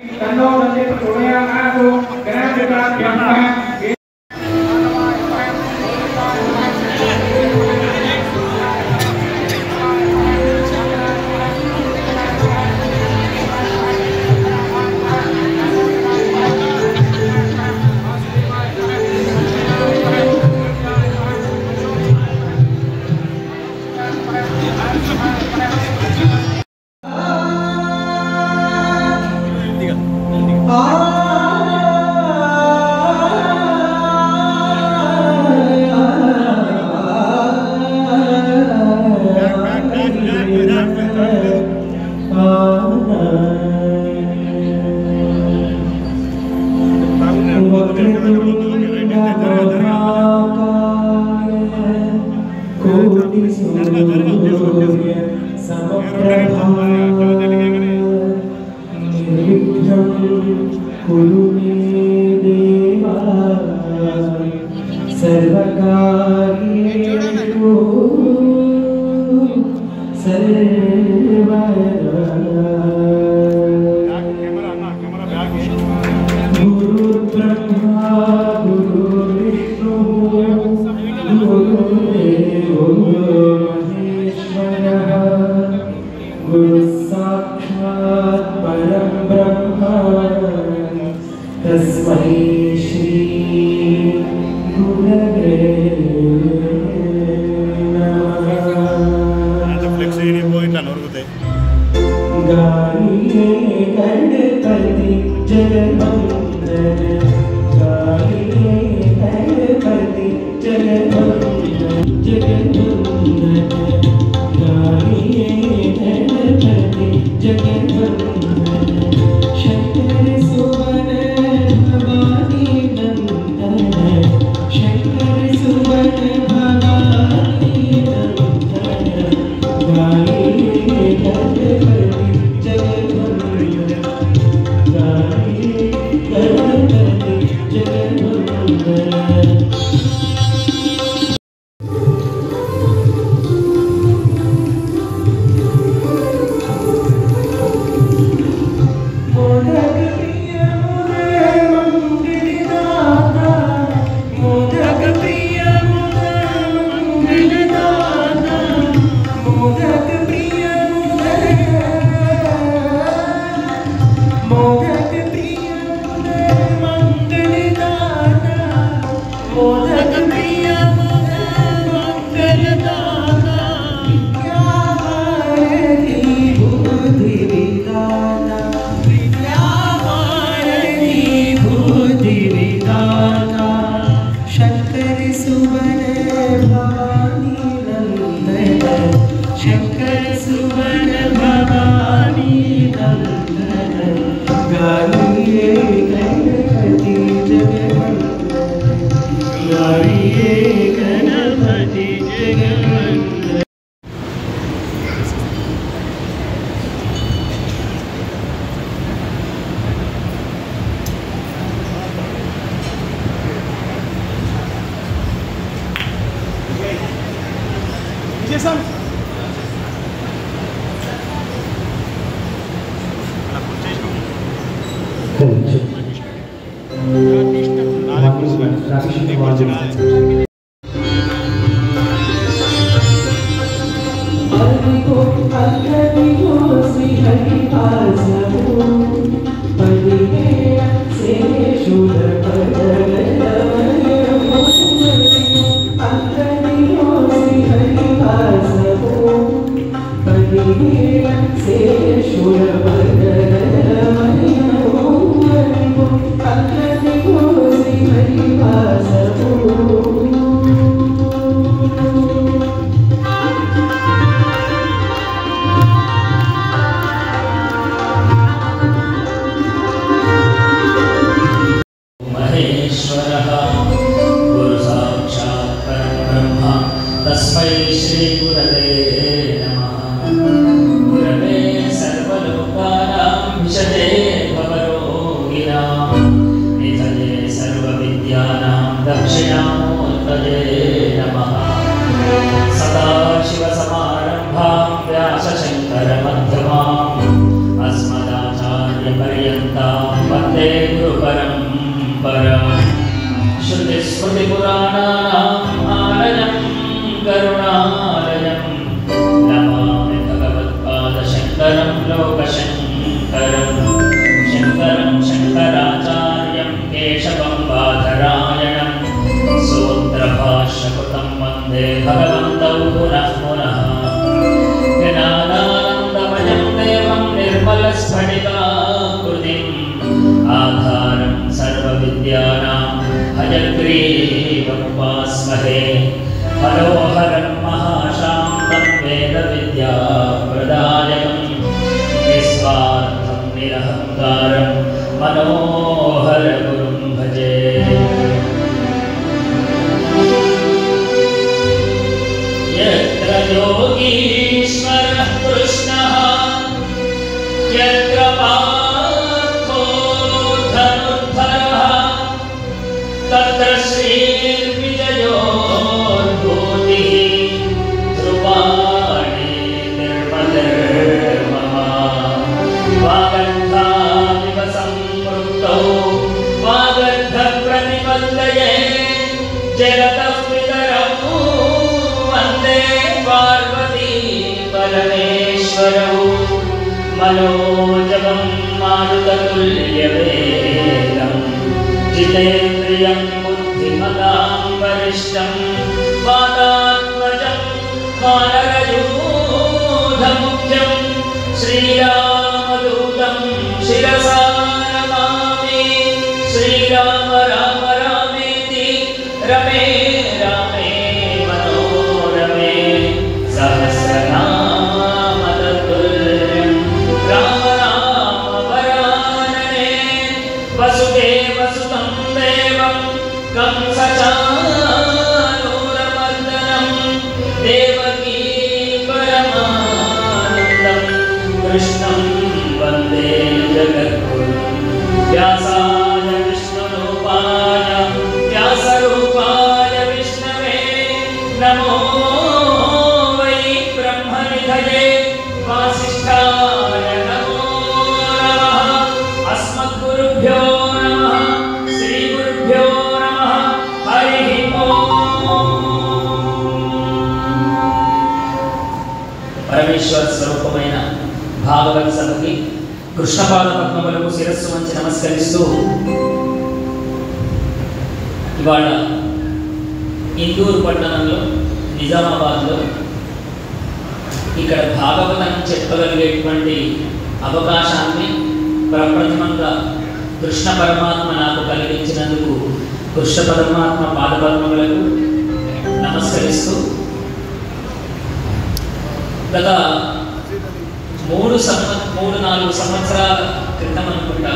तन्नो दन्ते प्रचोदयामासु गणाधिपाभ्यः नमः కురు మే దేవా సర్వకార్యేషు సర్వదా गुरुर्ब्रह्मा गुरुर्विष्णुः गुरुर्देवो महेश्वरः गुरुः साक्षात् परं ब्रह्म तस्मै श्री गुरवे नमः ఫ్లెక్స్ పోయి ఇట్లా నొరుగుతాయి गालिये गणपति जगवन्दन गालिये गणपति जगवन्दन जगवन्दन गालिये गणपति जगवन्दन शङ्कर सुवन भवानी नन्दन शङ्कर सुवन भवानी नन्दन गालिये गणपति जगवन्दन गालिये गणपति जगवन्दन मोदक प्रिय मुदे मंगलदाता मोदक प्रिय मुदे मंगलदाता मोदक प्रिय मुदे मोदक प्रिय मुदे मंगलदाता मोदक प्रिय मुदे मंगलदाता क्या भारती बुद्धि विदाता विद्यावारणी बुद्धि विदाता शंकर सुवन भवानी नंदन शंकर सुवन भवानी नंदन गाइए गणपति जगवंदन गाइए गणपति जगवंदन అదిగో అల్లదిగో శ్రీహరివాసము పదిగే శేషుల పదలమయము అల్లదిగో శ్రీహరివాసము పదిగే శేషుల పదలమయము అల్లదిగో శ్రీహరివాసము महेश्वरः गुरुसाक्षात् परब्रह्म तस्मै श्रीगुरवे नमः गुरवे सर्वलोकानां विशदे भवरोगिणां निधये सर्वविद्यानां दक्षिणामूर्तये नमः सदाशिवसमारम्भां व्यासशङ्करमध्यमाम् अस्मदाचार्यपर्यन्तां వందే గురు పరంపరం श्रुतिस्मृतिपुराणानाम् आलयं करुणालयं नमामि भगवत्पादशङ्करं लोकशङ्करं शङ्करं शङ्कराचार्यं केशवं बाधरायणं सूत्रभाष्यकृतं वन्दे भगवन्तौ पुनः पुनः ज्ञानानन्दमयं देवं निर्मलस्फटिकाकृतिम् आधारं सर्वविद्यानां हयग्रीवमुपास्महे मनोहरं महाशान्तं वेदविद्याप्रदायकं निस्वार्थं निरहङ्कारं मनोहरगुरुं भजे यत्र योगीश्वरः कृष्णः यत्र पार्थो धनुर्धरः तत्र श्रीर्विजयोर्भूतिः ध्रुवाणि निर्मतिर्मम वागन्धामिव सम्पृक्तौ वागर्धप्रतिपत्तये जगतः पितरौ वन्दे पार्वती परमेश्वरौ मनोजवं मारुततुल्यवेदं जितेन्द्रियं बुद्धिमतां वरिष्ठं वातात्मजं वानरयूधमुख्यं श्रीरामदूतं शिरसा नमामि श्रीराम राम रामेति रमे रामे मनोरमे सहस्रनाम तत्तुल्यं राम राम वरानने वसुदेवसुतं देवं कंसचानूरमर्दनं देवकी परमानन्दं कृष्णं वन्दे जगद्गुरुं व्यासाय विष्णुरूपाय व्यासरूपाय विष्णवे नमो वै ब्रह्मनिधये वासिष्ठाय नमो नमः अस्मद्गुरुभ्यो नमः श्रीगुरुभ्यो नमः हरिः పరమేశ్వర స్వరూపమైన భాగవత సభకి కృష్ణపాద పద్మములకు శిరస్సు వంచి నమస్కరిస్తూ ఇవాళ ఇందూరు పట్టణంలో నిజామాబాద్లో ఇక్కడ భాగవతం చెప్పగలిగేటువంటి అవకాశాన్ని ప్రప్రథమంగా కృష్ణ పరమాత్మ నాకు కలిగించినందుకు కృష్ణ పరమాత్మ పాదపద్మములకు నమస్కరిస్తూ గత మూడు సంవ మూడు నాలుగు సంవత్సరాల క్రితం అనుకుంటా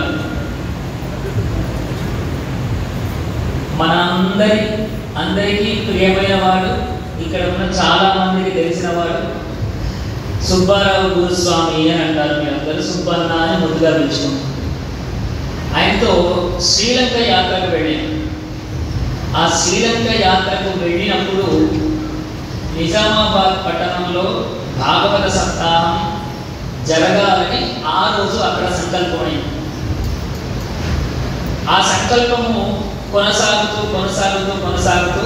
మన అందరి అందరికీ ప్రియమైన వాడు ఇక్కడ ఉన్న చాలా మందికి తెలిసిన వాడు సుబ్బారావు గురుస్వామి అని అంటారు మీ అందరూ సుబ్బన్న అని ముద్దుగా పిలుచుకుంటాం ఆయనతో శ్రీలంక యాత్రకు వెళ్ళాను ఆ శ్రీలంక యాత్రకు వెళ్ళినప్పుడు నిజామాబాద్ పట్టణంలో భాగవత సప్తాహం జరగాలని ఆ రోజు అక్కడ సంకల్పమైంది ఆ సంకల్పము కొనసాగుతూ కొనసాగుతూ కొనసాగుతూ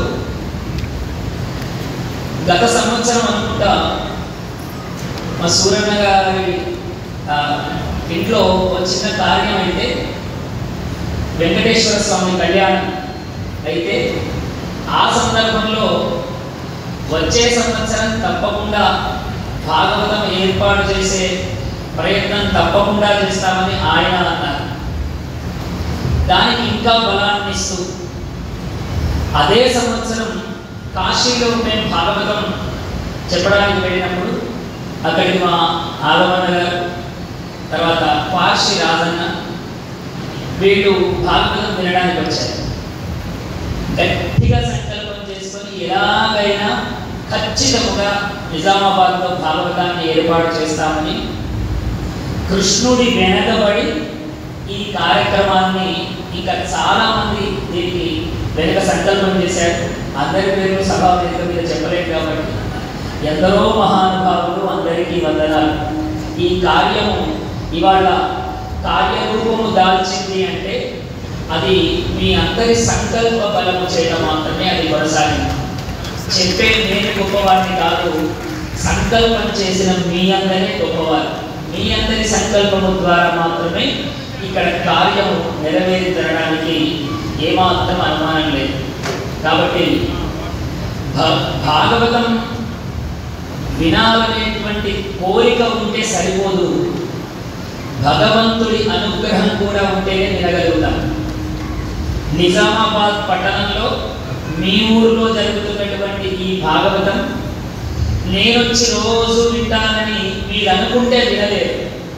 గత సంవత్సరం అనుకుంటా మా సూరన్న గారి ఆ, ఇంట్లో ఒక చిన్న కార్యం అయితే వెంకటేశ్వర స్వామి కళ్యాణం అయితే ఆ సందర్భంలో వచ్చే సంవత్సరం తప్పకుండా భాగవతం ఏర్పాటు చేసే ప్రయత్నం తప్పకుండా చేస్తామని ఆయన అన్నారు దానికి ఇంకా బలాన్ని ఇస్తూ అదే సంవత్సరం కాశీలో మేము భాగవతం చెప్పడానికి వెళ్ళినప్పుడు అక్కడికి మా ఆలవన్న గారు తర్వాత పార్షి రాజన్న వీళ్ళు భాగవతం వినడానికి వచ్చారు గట్టిగా సంకల్పం చేసుకొని ఎలాగైనా ఖచ్చితముగా నిజామాబాద్లో భాగవతాన్ని ఏర్పాటు చేస్తామని కృష్ణుడి వెనకబడి ఈ కార్యక్రమాన్ని ఇంకా చాలా మంది దీనికి వెనుక సంకల్పం చేశారు అందరి పేరు సభా వేదిక మీద చెప్పలేదు కాబట్టి ఎందరో మహానుభావులు అందరికీ వందనాలు ఈ కార్యము ఇవాళ కార్యరూపము దాల్చింది అంటే అది మీ అందరి సంకల్ప బలము చేత మాత్రమే అది కొనసాగింది చెప్పే నేను గొప్పవాడిని కాదు సంకల్పం చేసిన మీ అందరే గొప్పవారు మీ అందరి సంకల్పము ద్వారా మాత్రమే ఇక్కడ కార్యము నెరవేరి జరగడానికి ఏమాత్రం అనుమానం లేదు కాబట్టి భా- భాగవతం వినాలనేటువంటి కోరిక ఉంటే సరిపోదు భగవంతుడి అనుగ్రహం కూడా ఉంటేనే వినగలుగుతాం నిజామాబాద్ పట్టణంలో మీ ఊరిలో జరుగుతున్నటువంటి ఈ భాగవతం నేనొచ్చి రోజు వింటానని మీరు అనుకుంటే వినలేరు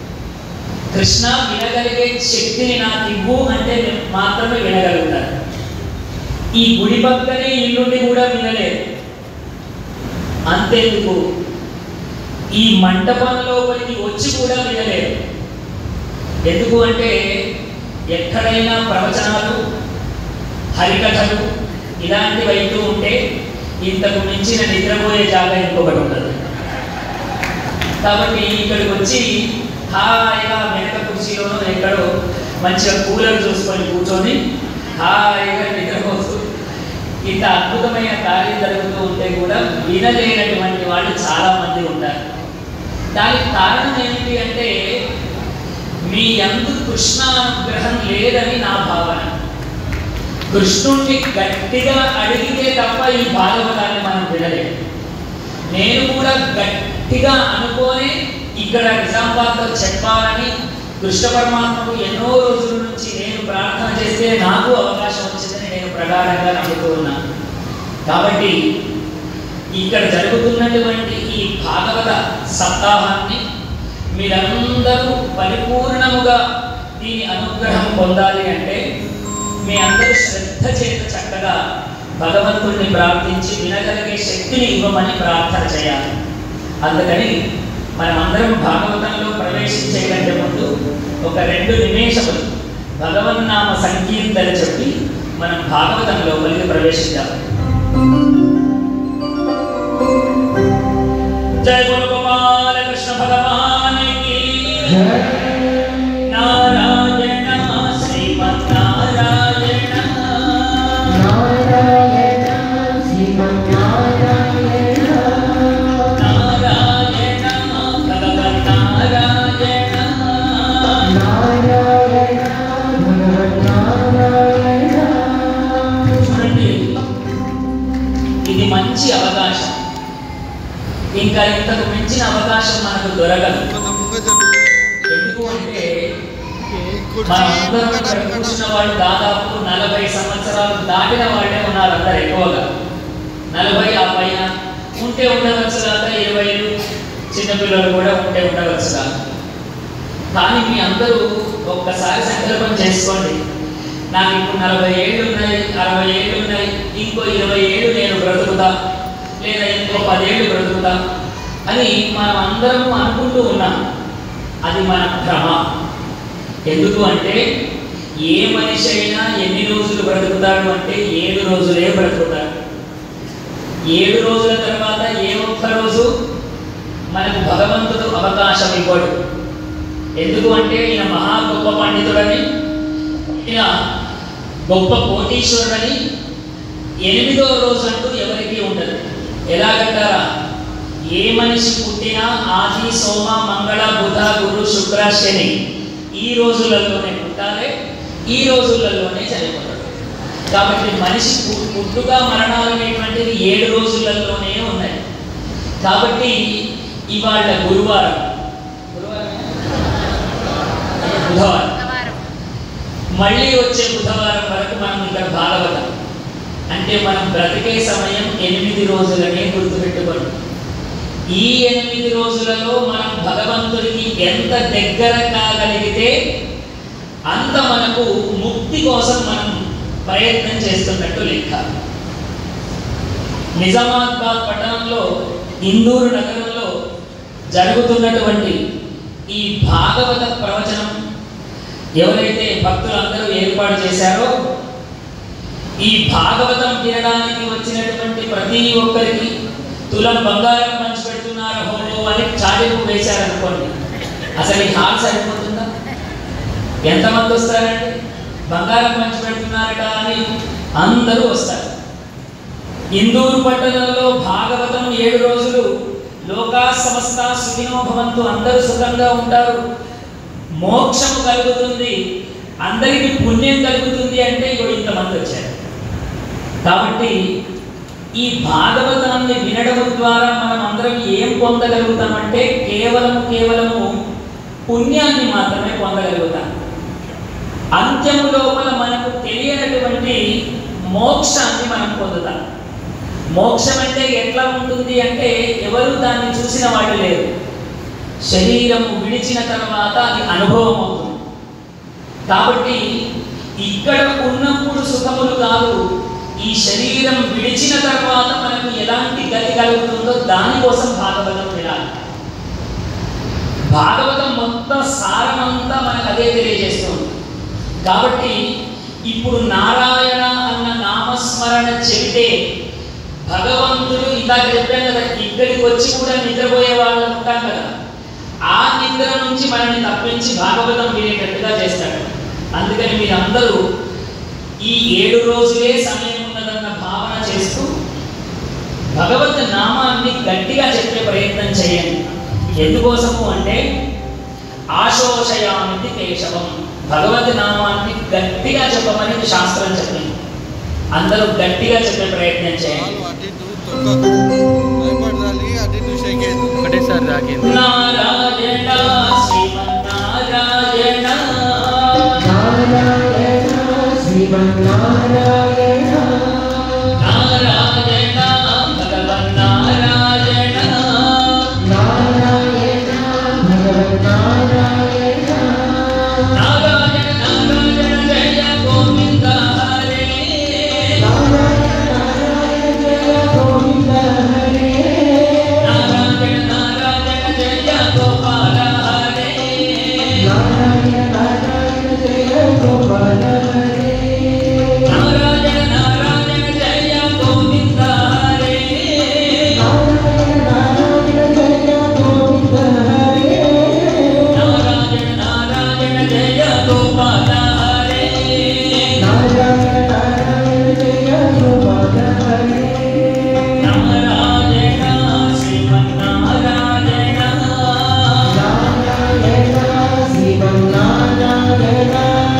కృష్ణ వినగలిగే శక్తిని నాకు ఇవ్వు అంటే మాత్రమే వినగలుగుతారు ఈ గుడి పక్కనే ఇల్లుండి కూడా వినలేరు అంతేందుకు ఈ మంటపంలోపలికి వచ్చి కూడా వినలేరు ఎందుకు అంటే ఎక్కడైనా ప్రవచనాలు హరికథలు ఇలాంటివి అవుతూ ఉంటే ఇంతకు మించిన నిద్రపోయే జాగా ఇంకొకటి ఉండదు కాబట్టి ఇక్కడికి వచ్చి హాయిగా వెనక కుర్చీలోనో ఎక్కడో మంచిగా కూలర్ చూసుకొని కూర్చొని హాయిగా నిద్రపోతూ ఇంత అద్భుతమైన కార్యం జరుగుతూ ఉంటే కూడా వినలేనటువంటి వాళ్ళు చాలా మంది ఉంటారు దానికి కారణం ఏమిటి అంటే మీ అందు కృష్ణ అనుగ్రహం లేదని నా భావన కృష్ణుణ్ణి గట్టిగా అడిగితే తప్ప ఈ భాగవతాన్ని మనం వినలేము నేను కూడా గట్టిగా అనుకోని ఇక్కడ నిజామాబాద్లో చెప్పాలని కృష్ణ పరమాత్మకు ఎన్నో రోజుల నుంచి నేను ప్రార్థన చేస్తే నాకు అవకాశం వచ్చిందని నేను ప్రగాఢంగా నమ్ముతూ ఉన్నాను కాబట్టి ఇక్కడ జరుగుతున్నటువంటి ఈ భాగవత సప్తాహాన్ని మీరందరూ పరిపూర్ణముగా దీని అనుగ్రహం పొందాలి అంటే మీ అందరూ శ్రద్ధ చేత చక్కగా భగవంతుడిని ప్రార్థించి వినగలిగే శక్తిని ఇవ్వమని ప్రార్థన చేయాలి అందుకని మనం అందరం భాగవతంలో ప్రవేశించే కంటే ముందు ఒక రెండు నిమేషములు భగవన్నామ సంకీర్తన చెప్పి మనం భాగవతం లోపలికి ప్రవేశిద్దాం జయ గురు గోపాల కృష్ణ భగవానికి నారాయణ శ్రీమన్నారాయణ నారాయణ శ్రీమన్నారాయణ నారాయణ భగవన్నారాయణ నారాయణ భగవన్నారాయణ చూడండి ఇది మంచి అవకాశం ఇంకా ఇంతకు మించిన అవకాశం మనకు దొరకదు ఎందుకు అంటే మనందరం ఇక్కడ కూర్చున్న వాళ్ళు దాదాపు నలభై సంవత్సరాలు దాటిన వాళ్ళే ఉన్నారు అందరు ఎక్కువగా నలభై ఆ పైన ఉంటే ఉండవచ్చు కాక ఇరవైలు చిన్నపిల్లలు కూడా ఉంటే ఉండవచ్చు కాక కానీ మీ అందరూ ఒక్కసారి సంకల్పం చేసుకోండి నాకు ఇప్పుడు నలభై ఏళ్ళు ఉన్నాయి అరవై ఏళ్ళు ఉన్నాయి ఇంకో ఇరవై ఏళ్ళు నేను బ్రతుకుతా లేదా ఇంకో పదేళ్ళు బ్రతుకుతా అని మనం అందరం అనుకుంటూ ఉన్నాం అది మన భ్రమ ఎందుకు అంటే ఏ మనిషి అయినా ఎన్ని రోజులు బ్రతుకుతాడు అంటే ఏడు రోజులే బ్రతుకుతాడు ఏడు రోజుల తర్వాత ఏ ఒక్క రోజు మనకు భగవంతుడు అవకాశం ఇవ్వడు ఎందుకు అంటే ఈయన మహా గొప్ప పండితుడని ఈయన గొప్ప కోటీశ్వరుడని ఎనిమిదో రోజు అంటూ ఎవరికీ ఉండదు ఎలాగంటారా ఏ మనిషి పుట్టినా ఆది సోమ మంగళ బుధ గురు శుక్ర శని ఈ రోజులలోనే పుట్టాలి ఈ రోజులలోనే చనిపోతాడు కాబట్టి మనిషి పు- పుట్టుక మరణాలు అనేటువంటివి ఏడు రోజులలోనే ఉన్నాయి కాబట్టి ఇవాళ గురువారం గురువారం బుధవారం మళ్ళీ వచ్చే బుధవారం వరకు మనం ఇక్కడ భాగవతం అంటే మనం బ్రతికే సమయం ఎనిమిది రోజులనే గుర్తుపెట్టుకోండి ఈ ఎనిమిది రోజులలో మనం భగవంతుడికి ఎంత దగ్గర కాగలిగితే అంత మనకు ముక్తి కోసం మనం ప్రయత్నం చేస్తున్నట్టు లెక్క నిజామాబాద్ పట్టణంలో ఇందూరు నగరంలో జరుగుతున్నటువంటి ఈ భాగవత ప్రవచనం ఎవరైతే భక్తులందరూ ఏర్పాటు చేశారో ఈ భాగవతం వినడానికి వచ్చినటువంటి ప్రతి ఒక్కరికి తులం బంగారం పంచి పెడుతున్నారు హోమో అని చాటింపు వేశారనుకోండి అసలు ఈ హాల్ సరిపోతుందా ఎంతమంది వస్తారండి బంగారం పంచి పెడుతున్నారట అని అందరూ వస్తారు ఇందూరు పట్టణంలో భాగవతం ఏడు రోజులు లోకా సమస్త సుఖినో భవంతు అందరూ సుఖంగా ఉంటారు మోక్షము కలుగుతుంది అందరికీ పుణ్యం కలుగుతుంది అంటే ఇగో ఇంతమంది వచ్చారు కాబట్టి ఈ భాగవతాన్ని వినడం ద్వారా మనం అందరం ఏం పొందగలుగుతామంటే కేవలం కేవలము పుణ్యాన్ని మాత్రమే పొందగలుగుతాం అంత్యము లోపల మనకు తెలియనటువంటి మోక్షాన్ని మనం పొందుతాం మోక్షం అంటే ఎట్లా ఉంటుంది అంటే ఎవరు దాన్ని చూసిన వాడు లేరు శరీరము విడిచిన తర్వాత అది అనుభవం అవుతుంది కాబట్టి ఇక్కడ ఉన్నప్పుడు సుఖములు కాదు ఈ శరీరం విడిచిన తర్వాత మనకు ఎలాంటి గతి కలుగుతుందో దానికోసం భాగవతం వినాలి భాగవతం మొత్తం సారమంతా మనకు అదే తెలియజేస్తుంది కాబట్టి ఇప్పుడు నారాయణ అన్న నామస్మరణ చెబితే భగవంతుడు ఇందాక చెప్పాను కదా ఇక్కడికి వచ్చి కూడా నిద్రపోయే వాళ్ళు ఉంటాం కదా ఆ నిద్ర నుంచి మనల్ని తప్పించి భాగవతం వినేటట్టుగా చేస్తాడు అందుకని మీరందరూ ఈ ఏడు రోజులే సమయం ఉన్నదన్న భావన చేస్తూ భగవత్ నామాన్ని గట్టిగా చెప్పే ప్రయత్నం చేయండి ఎందుకోసము అంటే ఆశోషయామితి కేశవం భగవత్ నామాన్ని గట్టిగా చెప్పమని శాస్త్రం చెప్పింది అందరూ గట్టిగా చెప్పే ప్రయత్నం చేయండి అటు ఇటు తొక్కకు భయపడాలి అటు ఇటు షేక్ అవుతుంది ఒకటేసారి తాకింది నారాయణ శ్రీమన్నారాయణ నారాయణ శ్రీమన్నారాయణ నారాయణ భగవన్నారాయణ నారాయణ భగవన్నారాయణ నారాయణ నారాయణ జయ గోవింద హరే నారాయణ నారాయణ జయ గోవింద హరే నారాయణ నారాయణ జయ గోపాల హరే నారాయణ నారాయణ జయ గోపాల హరే నారాయణ నారాయణ జయ గోవింద హరే నారాయణ నారాయణ జయ గోవింద హరే నారాయణ నారాయణ జయ గోపాల హరే నారాయణ నారాయణ జయ గోపాల హరే నారాయణ శ్రీమన్నారాయణ నారాయణ శ్రీమన్నారాయణ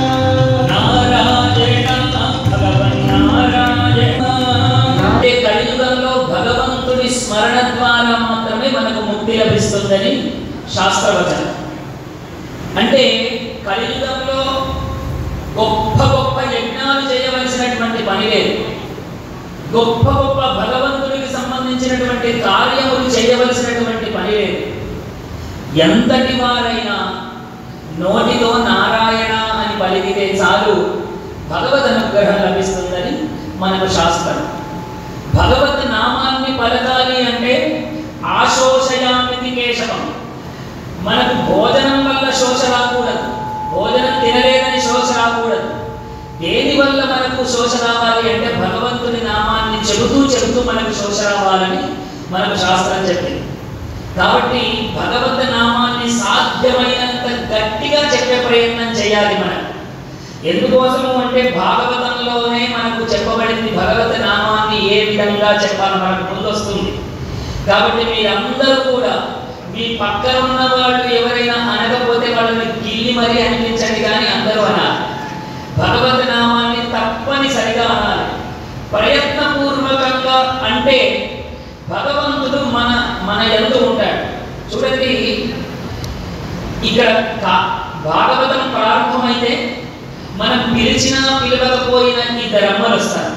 నారాయణ భగవన్నారాయణ అంటే కలియుగంలో భగవంతుని స్మరణ ద్వారా మాత్రమే మనకు ముక్తి లభిస్తుందని శాస్త్రవచనం అంటే కలియుగంలో గొప్ప గొప్ప యజ్ఞాలు చేయవలసినటువంటి పని లేదు గొప్ప గొప్ప భగవంతునికి సంబంధించినటువంటి కార్యములు చేయవలసినటువంటి పని లేదు ఎంతటి వారైనా నోటితో నారాయణ అని పలికితే చాలు భగవద్ అనుగ్రహం లభిస్తుందని మనకు శాస్త్రం భగవత్ నామాన్ని పలకాలి అంటే ఆశోషయామితి కేశవం మనకు భోజనం వల్ల శోష రాకూడదు భోజనం తినలేదని శోష రాకూడదు దేని వల్ల మనకు శోష రావాలి అంటే భగవంతుని నామాన్ని చెబుతూ చెబుతూ మనకు శోష రావాలని మనకు శాస్త్రం చెప్పింది కాబట్టి భగవత్ నామాన్ని సాధ్యమైనంత గట్టిగా చెప్పే ప్రయత్నం చేయాలి మనం ఎందుకోసము అంటే భాగవతంలోనే మనకు చెప్పబడింది భగవత్ నామాన్ని ఏ విధంగా చెప్పాలో మనకు ముందొస్తుంది కాబట్టి మీరందరూ కూడా మీ పక్కన ఉన్న వాళ్ళు ఎవరైనా అనకపోతే వాళ్ళని గిల్లి మరీ అనిపించండి కానీ అందరూ అనాలి భగవత్ నామాన్ని తప్పనిసరిగా అనాలి ప్రయత్నపూర్వకంగా అంటే భగవంతుడు మన మన ఎందు ఉంటాడు చూడండి ఇక్కడ కా- భాగవతం ప్రారంభమైతే మనం పిలిచినా పిలవకపోయినా ఇద్దరు అమ్మలు వస్తారు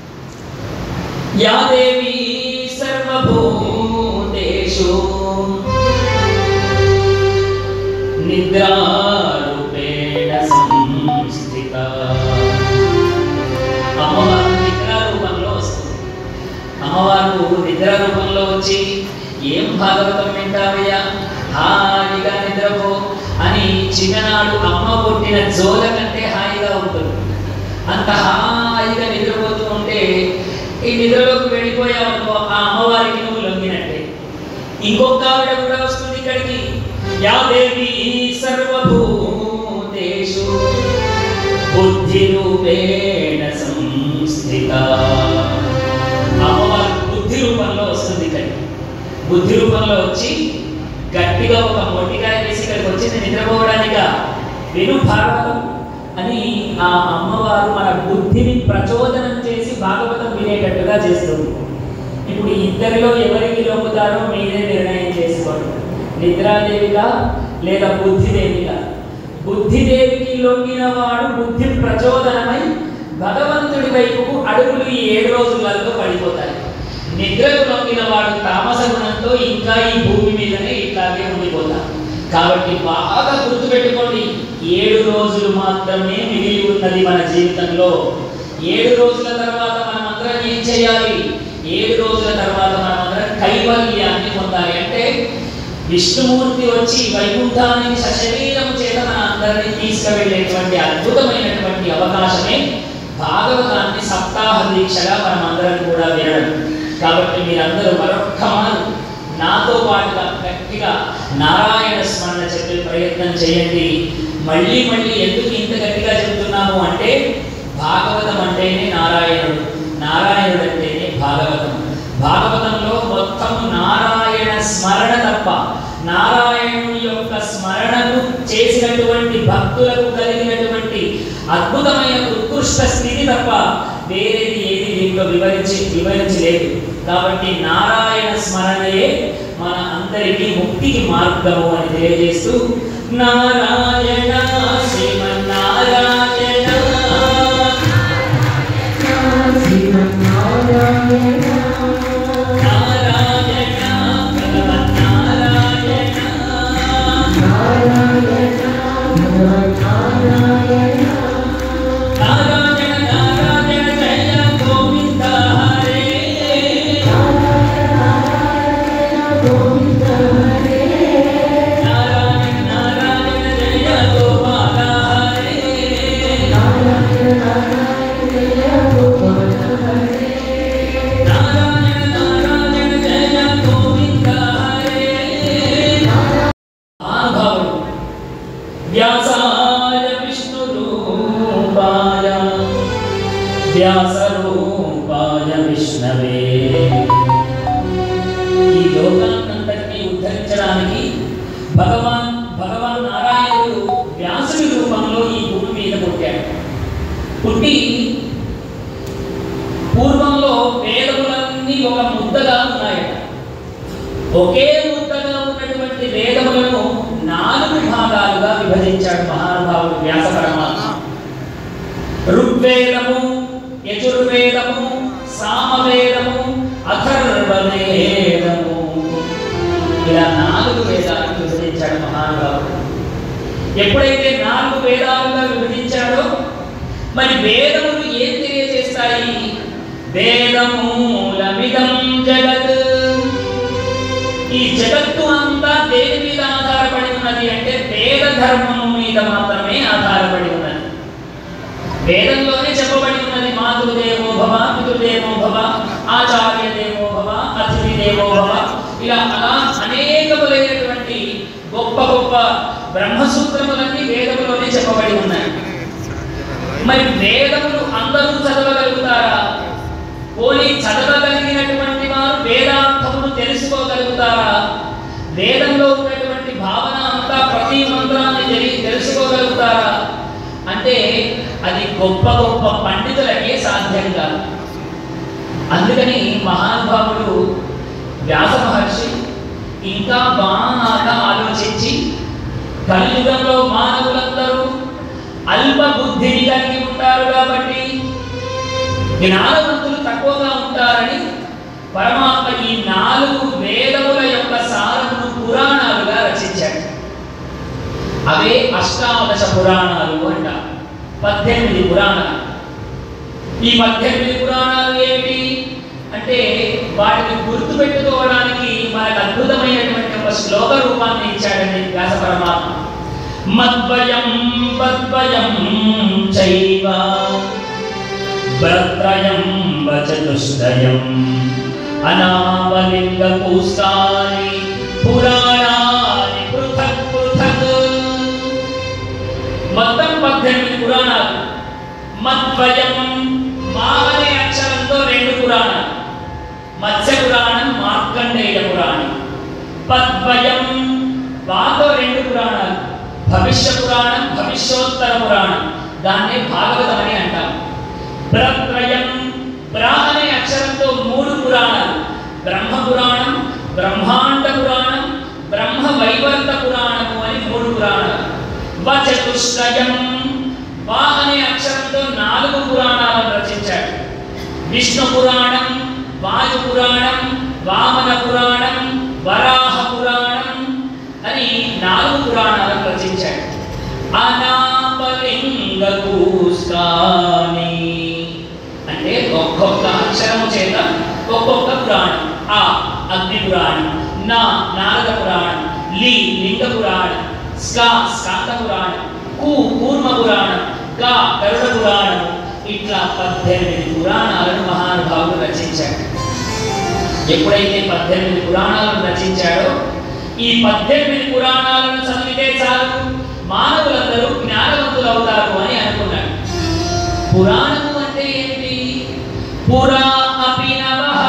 యా దేవి సర్వభూతేషు నిద్రారూపేణ సంస్థిత అమ్మవారు నిద్రా రూపంలో వస్తుంది అమ్మవారు నిద్ర రూపంలో వచ్చి ఏం భాగవతం వింటావయ్యా హాయిగా నిద్రపో అని చిన్ననాడు అమ్మ కొట్టిన జోల కంటే హాయిగా ఉంటుంది అంత హాయిగా నిద్రపోతూ ఉంటే ఈ నిద్రలోకి వెళ్ళిపోయావనుకో ఆ అమ్మవారికి నువ్వు లొంగినట్టే ఇంకొక ఆవిడ కూడా వస్తుంది ఇక్కడికి యా దేవి సర్వభూతేషు రూపేణ సంస్థిత అమ్మవారు బుద్ధి రూపంలో వస్తుంది ఇక్కడికి బుద్ధి రూపంలో వచ్చి గట్టిగా ఒక మొట్టికాయ వేసి ఇక్కడికి వచ్చింది నిద్రపోవడానిక విను భాగవతం అని ఆ అమ్మవారు మన బుద్ధిని ప్రచోదనం చేసి భాగవతం వినేటట్టుగా చేస్తుంది ఇప్పుడు ఇద్దరిలో ఎవరికి లొంగుతారో మీరే నిర్ణయం చేసుకోండి నిద్రాదేవిగా లేదా బుద్ధిదేవిగా బుద్ధిదేవికి లొంగిన వాడు బుద్ధి ప్రచోదనమై భగవంతుడి వైపుకు అడుగులు ఈ ఏడు రోజులలో పడిపోతాయి నిద్రకు లొంగిన వాడు తామస గుణంతో ఇంకా ఈ భూమి మీదనే ఇట్లాగే ఉండిపోతారు కాబట్టి బాగా గుర్తుపెట్టుకోండి ఏడు రోజులు మాత్రమే మిగిలి ఉన్నది మన జీవితంలో ఏడు రోజుల తర్వాత మనం అందరం ఏం చేయాలి ఏడు రోజుల తర్వాత మనం అందరం కైవల్యాన్ని పొందాలి అంటే విష్ణుమూర్తి వచ్చి వైకుంఠానికి సశరీరము చేత మన అందరినీ తీసుకువెళ్ళేటువంటి అద్భుతమైనటువంటి అవకాశమే భాగవతాన్ని సప్తాహ దీక్షగా మనం అందరం కూడా వినడం కాబట్టి మీరందరూ మరొక్క మారు నాతో పాటుగా గట్టిగా నారాయణ స్మరణ చెప్పే ప్రయత్నం చేయండి మళ్ళీ మళ్ళీ ఎందుకు ఇంత గట్టిగా చెప్తున్నాము అంటే భాగవతం అంటేనే నారాయణుడు నారాయణుడు అంటేనే భాగవతం భాగవతంలో మొత్తం నారాయణ స్మరణ తప్ప నారాయణుని యొక్క స్మరణను చేసినటువంటి భక్తులకు కలిగినటువంటి అద్భుతమైన ఉత్కృష్ట స్థితి తప్ప వేరేది ఏది దీంట్లో వివరించి వివరించలేదు కాబట్టి నారాయణ స్మరణయే మన అందరికీ ముక్తికి మార్గము అని తెలియజేస్తూ నారాయణ శ్రీమన్నారాయణ నారాయణ భగవన్నారాయణ నారాయణ నారాయణ జయ గోవింద హరే నారాయణ నారాయణ జయ గోపాల హరే నారాయణ నారాయణ జయ గోవింద హరే మహానుభావుడు వ్యాసాయ విష్ణురూపాయ వ్యాసరూపాయ విష్ణవే ఈ లోకాన్నంతటినీ ఉద్ధరించడానికి భగవాన్ భగవాన్ నారాయణుడు వ్యాసుడి రూపంలో ఈ భూమి మీద పుట్టాడు పుట్టి పూర్వంలో వేదములన్నీ ఒక ముద్దగా ఉన్నాయట ఒకే ముద్దగా ఉన్నటువంటి వేదములను నాలుగు భాగాలుగా విభజించాడు మహానుభావుడు వ్యాస పరమాత్మ ఋగ్వేదము యజుర్వేదము సామవేదము అథర్వవేదము ఇలా నాలుగు వేదాలను విభజించాడు మహానుభావుడు ఎప్పుడైతే నాలుగు వేదాలుగా విభజించాడో మరి వేదములు ఏం తెలియజేస్తాయి వేదమూలమిదం జగత్ ఈ జగత్తు అంతా దేని మీద ఆధారపడి ఉన్నది అంటే వేద ధర్మము మీద మాత్రమే ఆధారపడి ఉన్నది వేదంలోనే చెప్పబడి ఉన్నది మాతృదేవో భవ పితృదేవో భవ ఆచార్య దేవో భవ అతిథి దేవో భవ ఇలా అలా అనేకములైనటువంటి గొప్ప గొప్ప బ్రహ్మసూత్రములన్నీ వేదములోనే చెప్పబడి ఉన్నాయి మరి వేదములు అందరూ చదవగలుగుతారా పోనీ చదవగలిగినటువంటి వారు వేదార్థమును తెలుసుకోగలుగుతారా వేదంలో ఉన్నటువంటి భావన అంతా ప్రతి మంత్రాన్ని తెలి తెలుసుకోగలుగుతారా అంటే అది గొప్ప గొప్ప పండితులకే సాధ్యం కాదు అందుకని మహానుభావుడు వ్యాస మహర్షి ఇంకా బాగా ఆలోచించి కలియుగంలో మానవులందరూ అల్ప బుద్ధిని కలిగి ఉంటారు కాబట్టి జ్ఞానవంతులు తక్కువగా ఉంటారని పరమాత్మ ఈ నాలుగు వేదముల యొక్క సారమును పురాణాలుగా రచించాడు అవే అష్టాదశ పురాణాలు అంట పద్దెనిమిది పురాణాలు ఈ పద్దెనిమిది పురాణాలు ఏమిటి అంటే వాటిని గుర్తు పెట్టుకోవడానికి మనకు అద్భుతమైనటువంటి ఒక శ్లోక రూపాన్ని ఇచ్చాడండి వ్యాస పరమాత్మ మద్వయం పద్వయం చైవ భద్రయం వచతుష్టయం అనామలింగ పుస్తాని పురాణాని పృథక్ పృథక్ మొత్తం పద్దెనిమిది పురాణాలు మధ్య మధ్వయం మా అనే అక్షరంతో రెండు పురాణాలు మత్స్య పురాణం మార్కండేయ పురాణం పద్వయం వాతో రెండు పురాణాలు భవిష్య పురాణం భవిష్యోత్తర పురాణం దాన్నే భాగవతం అని అంటాం ప్రత్రయం ప్రా అనే అక్షరంతో మూడు పురాణాలు బ్రహ్మ పురాణం బ్రహ్మాండ పురాణం బ్రహ్మ వైవర్త పురాణము అని మూడు పురాణాలు వచతుష్టయం వా అనే అక్షరంతో నాలుగు పురాణాలను రచించాడు విష్ణు పురాణం వాయు పురాణం వామన పురాణం వరాహ పురాణం అని నాలుగు పురాణాలను రచించాడు అనాపలింగ కూస్కాని అంటే ఒక్కొక్క అక్షరము చేత ఒక్కొక్క పురాణం ఆ అగ్ని పురాణం నా నారద పురాణం లి లింగ పురాణం స్కా స్కాంత పురాణం కు కూర్మ పురాణం గా గరుడ పురాణం ఇట్లా పద్దెనిమిది పురాణాలను మహానుభావుడు రచించాడు ఎప్పుడైతే పద్దెనిమిది పురాణాలను రచించాడో ఈ పద్దెనిమిది పురాణాలను చదివితే చాలు మానవులందరూ జ్ఞానవంతులు అవుతారు అని అనుకున్నాడు పురాణము అంటే ఏంటి పురా అపి నవః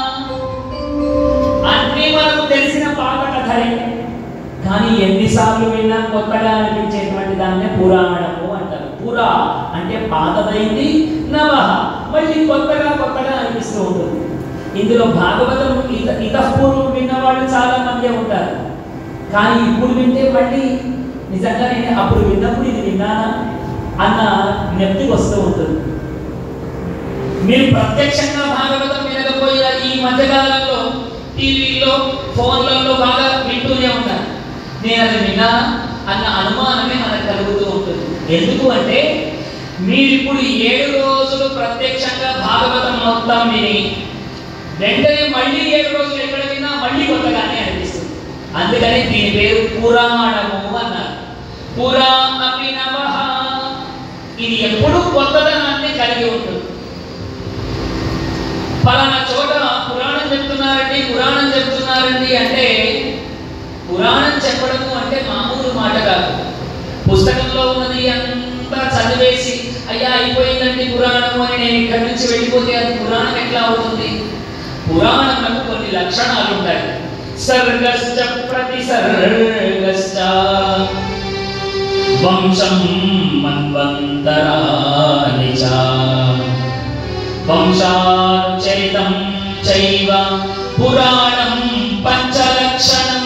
అన్ని మనకు తెలిసిన పాత కథలే కానీ ఎన్నిసార్లు విన్నా కొత్తగా అనిపించేటువంటి దాన్నే పురాణము అంటారు పురా అంటే పాతదైంది నవ మళ్ళీ కొత్తగా కొత్తగా అనిపిస్తూ ఉంటుంది ఇందులో భాగవతం ఇత ఇతపూర్వం విన్న వాళ్ళు చాలా మంది ఉంటారు కానీ ఇప్పుడు వింటే మళ్ళీ నిజంగా నేను అప్పుడు విన్నప్పుడు ఇది విన్నానా అన్న జ్ఞప్తి వస్తూ ఉంటుంది మీరు ప్రత్యక్షంగా భాగవతం వినకపోయినా ఈ మధ్యకాలంలో టీవీలో ఫోన్లలో బాగా వింటూనే ఉంటారు నేను అది విన్నా అన్న అనుమానమే మనకు కలుగుతూ ఉంటుంది ఎందుకు అంటే మీరు ఇప్పుడు ఏడు రోజులు ప్రత్యక్షంగా భాగవతం మొత్తం విని వెంటనే మళ్ళీ ఏడు రోజులు ఎక్కడ విన్నా మళ్ళీ కొత్తగానే అనిపిస్తుంది అందుకని దీని పేరు పురాణము అన్నారు పురా అపి నవః ఇది ఎప్పుడు కొత్తదనాన్ని కలిగి ఉంటుంది ఫలానా చోట పురాణం చెప్తున్నారండి పురాణం చెప్తున్నారండి అంటే పురాణం చెప్పడము అంటే మామూలు మాట కాదు పుస్తకంలో ఉన్నది అంతా చదివేసి అయ్యా అయిపోయిందండి పురాణము అని నేను ఇక్కడి నుంచి వెళ్ళిపోతే అది పురాణం ఎట్లా అవుతుంది పురాణములకు కొన్ని లక్షణాలు ఉంటాయి సర్గశ్చ ప్రతి సర్గశ్చ వంశం మన్వంతరాని చ వంశాచరితం చైవ పురాణం పంచలక్షణం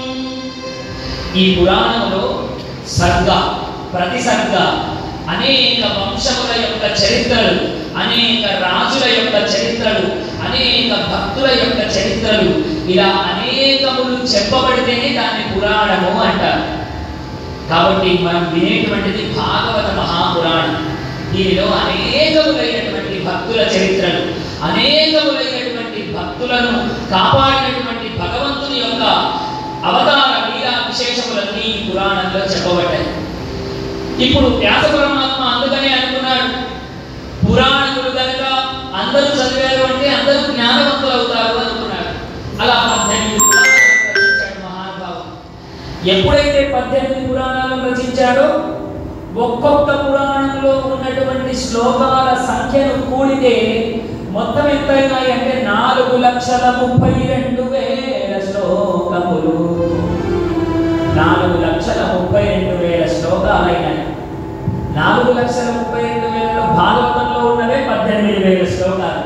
ఈ పురాణంలో సర్గ ప్రతి సర్గ అనేక వంశముల యొక్క చరిత్రలు అనేక రాజుల యొక్క చరిత్రలు అనేక భక్తుల యొక్క చరిత్రలు ఇలా అనేకములు చెప్పబడితేనే దాన్ని పురాణము అంటారు కాబట్టి మనం వినేటువంటిది భాగవత మహాపురాణం దీనిలో అనేకములైనటువంటి భక్తుల చరిత్రలు అనేకములైనటువంటి భక్తులను కాపాడినటువంటి భగవంతుని యొక్క అవతార లీలా విశేషములన్నీ ఈ పురాణంలో చెప్పబడ్డాయి ఇప్పుడు వ్యాస పరమాత్మ అందుకనే అనుకున్నాడు పురాణములు కనుక అందరూ చదివారు అంటే అందరూ జ్ఞానవంతులు అవుతారు అనుకున్నాడు అలా పద్దెనిమిది పురాణాలను రచించాడు మహానుభావుడు ఎప్పుడైతే పద్దెనిమిది పురాణాలను రచించాడో ఒక్కొక్క పురాణంలో ఉన్నటువంటి శ్లోకాల సంఖ్యను కూడితే మొత్తం ఎంతైనాయి అంటే నాలుగు లక్షల ముప్పై రెండు వేల శ్లోకములు నాలుగు లక్షల ముప్పై రెండు వేల శ్లోకాలైనాయి నాలుగు లక్షల ముప్పై రెండు వేలలో భాగవతంలో ఉన్నవే పద్దెనిమిది వేల శ్లోకాలు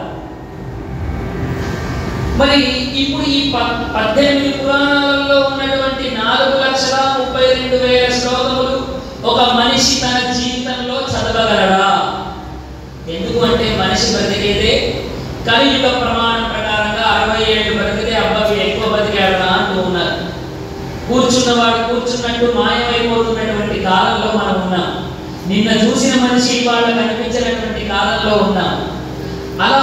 మరి ఇప్పుడు ఈ ప- పద్దెనిమిది పురాణాలలో ఉన్నటువంటి నాలుగు లక్షల ముప్పై రెండు వేల శ్లోకములు ఒక మనిషి తన జీవితంలో చదవగలడా ఎందుకు అంటే మనిషి బ్రతికేదే కలియుగ ప్రమాణం ప్రకారంగా అరవై ఏళ్ళు బ్రతికితే అబ్బాయి ఎక్కువ బతికాడా అంటూ ఉన్నారు కూర్చున్నవాడు కూర్చున్నట్టు మాయమైపోతున్నటువంటి కాలంలో మనం ఉన్నాం నిన్న చూసిన మనిషి ఇవాళ కనిపించినటువంటి కాలంలో ఉన్నాం అలా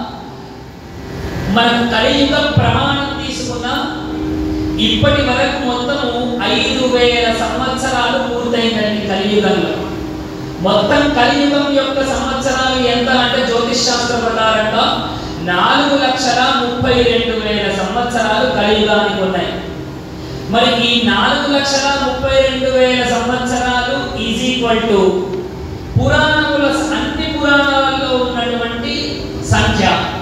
మనకు కలియుగ ప్రమాణం తీసుకున్నా ఇప్పటి వరకు మొత్తము ఐదు వేల సంవత్సరాలు పూర్తయిందండి కలియుగంలో మొత్తం కలియుగం యొక్క సంవత్సరాలు ఎంత అంటే జ్యోతిష్ శాస్త్ర ప్రకారంగా నాలుగు లక్షల ముప్పై రెండు వేల సంవత్సరాలు కలియుగానికి ఉన్నాయి మరి ఈ నాలుగు లక్షల ముప్పై రెండు వేల సంవత్సరాలు ఈజ్ ఈక్వల్ టు పురాణముల అన్ని పురాణ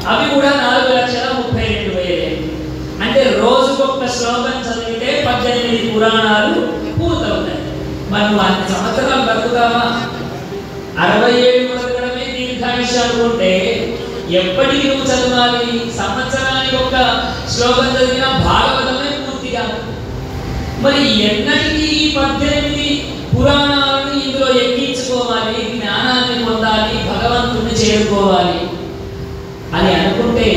అవి కూడా నాలుగు లక్షల ముప్పై రెండు వేలే అంటే రోజుకొక శ్లోకం చదివితే పద్దెనిమిది పురాణాలు పూర్తవుతాయి మరి నువ్వు అన్ని సంవత్సరాలు బతుకుతావా అరవై ఏడు బతకడమే దీర్ఘాయుష్యాలు ఉంటే ఎప్పటికి నువ్వు చదవాలి సంవత్సరానికి ఒక శ్లోకం చదివిన భాగవతమే పూర్తిగా మరి ఎన్నటికీ ఈ పద్దెనిమిది పురాణాలను ఇందులో ఎక్కించుకోవాలి జ్ఞానాన్ని పొందాలి భగవంతుని చేరుకోవాలి అని అనుకుంటే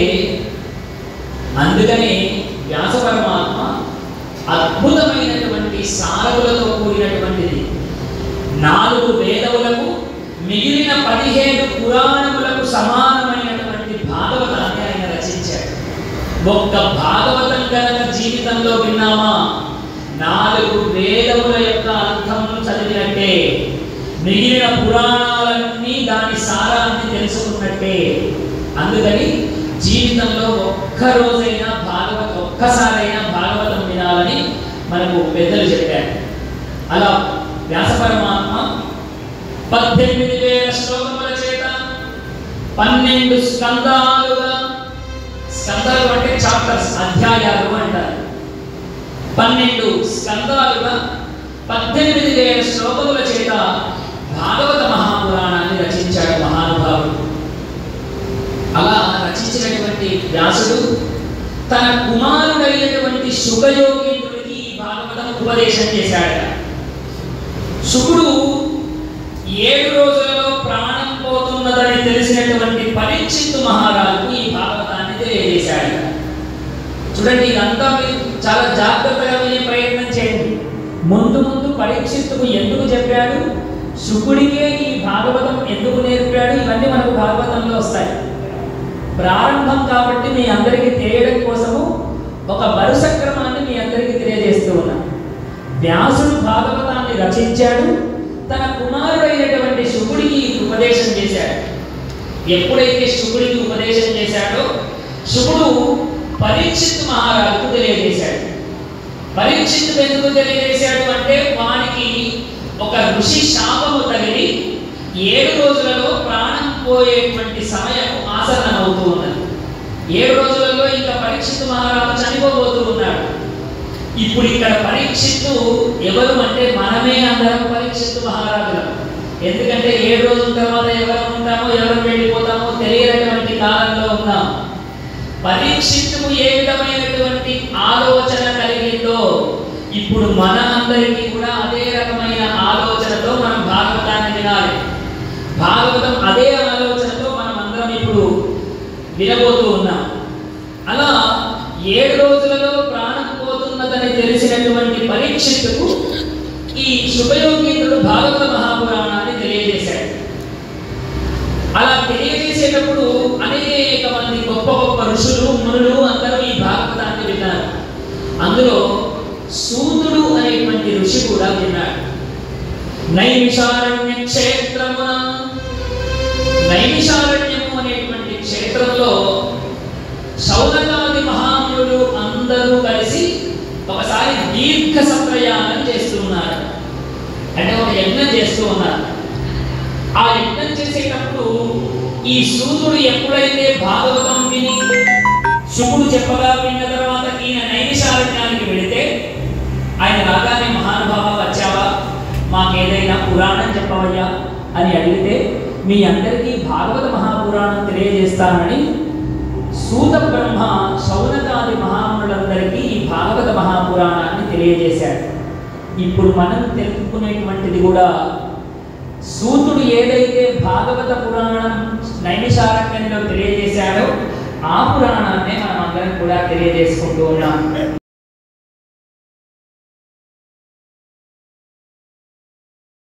అందుకనే వ్యాస పరమాత్మ అద్భుతమైనటువంటి సారములతో కూడినటువంటిది నాలుగు వేదములకు మిగిలిన పదిహేడు పురాణములకు సమానమైనటువంటి భాగవతాన్ని ఆయన రచించాడు ఒక్క భాగవతం కనుక జీవితంలో విన్నామా నాలుగు వేదముల యొక్క అర్థమును చదివినట్టే మిగిలిన పురాణాలన్నీ దాని సారాన్ని తెలుసుకున్నట్టే అందుకని జీవితంలో ఒక్క రోజైనా భాగవతం ఒక్కసారైనా భాగవతం వినాలని మనకు పెద్దలు చెప్పారు అలా వ్యాస పరమాత్మ పద్దెనిమిది వేల శ్లోకముల చేత పన్నెండు స్కందాలుగా స్కందాలు అంటే చాప్టర్స్ అధ్యాయాలు అంటారు పన్నెండు స్కందాలుగా పద్దెనిమిది వేల శ్లోకముల చేత భాగవత మహాపురాణాన్ని రచించాడు మహానుభావుడు అలా రచించినటువంటి వ్యాసుడు తన కుమారుడైనటువంటి శుభయోగేంద్రుడికి ఈ భాగవతం ఉపదేశం చేశాడు శుకుడు ఏడు రోజులలో ప్రాణం పోతున్నదని తెలిసినటువంటి పరీక్షిత్తు మహారాజు ఈ భాగవతాన్ని తెలియజేశాడు చూడండి ఇదంతా మీరు చాలా జాగ్రత్తగా వినే ప్రయత్నం చేయండి ముందు ముందు పరీక్షిత్తుకు ఎందుకు చెప్పాడు శుకుడికే ఈ భాగవతం ఎందుకు నేర్పాడు ఇవన్నీ మనకు భాగవతంలో వస్తాయి ప్రారంభం కాబట్టి మీ అందరికీ తెలియడం కోసము ఒక వరుస క్రమాన్ని మీ అందరికీ తెలియజేస్తూ ఉన్నాను వ్యాసుడు భాగవతాన్ని రచించాడు తన కుమారుడైనటువంటి శుకుడికి ఇది ఉపదేశం చేశాడు ఎప్పుడైతే శుకుడికి ఉపదేశం చేశాడో శుకుడు పరీక్షిత్ మహారాజుకు తెలియజేశాడు పరీక్షిత్ ఎందుకు తెలియజేశాడు అంటే వానికి ఒక ఋషి శాపము తగిలి ఏడు రోజులలో ప్రాణం పోయేటువంటి సమయం ఆసన్నమవుతూ ఉన్నది ఏడు రోజులలో ఇంకా పరీక్షిత్ మహారాజు చనిపోబోతూ ఉన్నాడు ఇప్పుడు ఇక్కడ పరీక్షిత్తు ఎవరు అంటే మనమే అందరం పరీక్షిత్తు మహారాజులం ఎందుకంటే ఏడు రోజుల తర్వాత ఎవరు ఉంటామో ఎవరు వెళ్ళిపోతామో తెలియనటువంటి కాలంలో ఉన్నాం పరీక్షిత్తుకు ఏ విధమైనటువంటి ఆలోచన కలిగిందో ఇప్పుడు మన అందరికీ కూడా అదే రకమైన ఆలోచనతో మనం భాగవతాన్ని వినాలి భాగవతం అదే ఆలోచనతో మనం అందరం ఇప్పుడు వినబోతూ ఉన్నాం అలా ఏడు రోజులలో ప్రాణం పోతున్నదని తెలిసినటువంటి పరీక్షిత్తుకు ఈ శుభయోగీంద్రుడు భాగవత మహాపురాణాన్ని తెలియజేశాడు అలా తెలియజేసేటప్పుడు అనేక మంది గొప్ప గొప్ప ఋషులు మునులు అందరూ ఈ భాగవతాన్ని విన్నారు అందులో సూతుడు అనేటువంటి ఋషి కూడా విన్నాడు నైమిషారణ్య క్షేత్రమున నైమిషారణ్యము అనేటువంటి క్షేత్రంలో శౌనకాది మహామునులు అందరూ కలిసి ఒకసారి దీర్ఘ సంప్రయాణం చేస్తూ ఉన్నారు అంటే ఒక యజ్ఞం చేస్తూ ఉన్నారు ఆ యజ్ఞం చేసేటప్పుడు ఈ సూర్యుడు ఎప్పుడైతే భాగవతం విని శుకుడు చెప్పగా విన్న తర్వాత ఈయన నైమిషారణ్యానికి వెళితే ఆయన రాగానే మహానుభావ వచ్చావా మాకేదైనా పురాణం చెప్పవయ్యా అని అడిగితే మీ అందరికీ భాగవత మహాపురాణం తెలియజేస్తానని సూత బ్రహ్మ శౌనకాది మహామునులందరికీ ఈ భాగవత మహాపురాణాన్ని తెలియజేశాడు ఇప్పుడు మనం తెలుసుకునేటువంటిది కూడా సూతుడు ఏదైతే భాగవత పురాణం నైమిషారణ్యంలో తెలియజేశాడో ఆ పురాణాన్నే మనం అందరం కూడా తెలియజేసుకుంటూ ఉన్నాం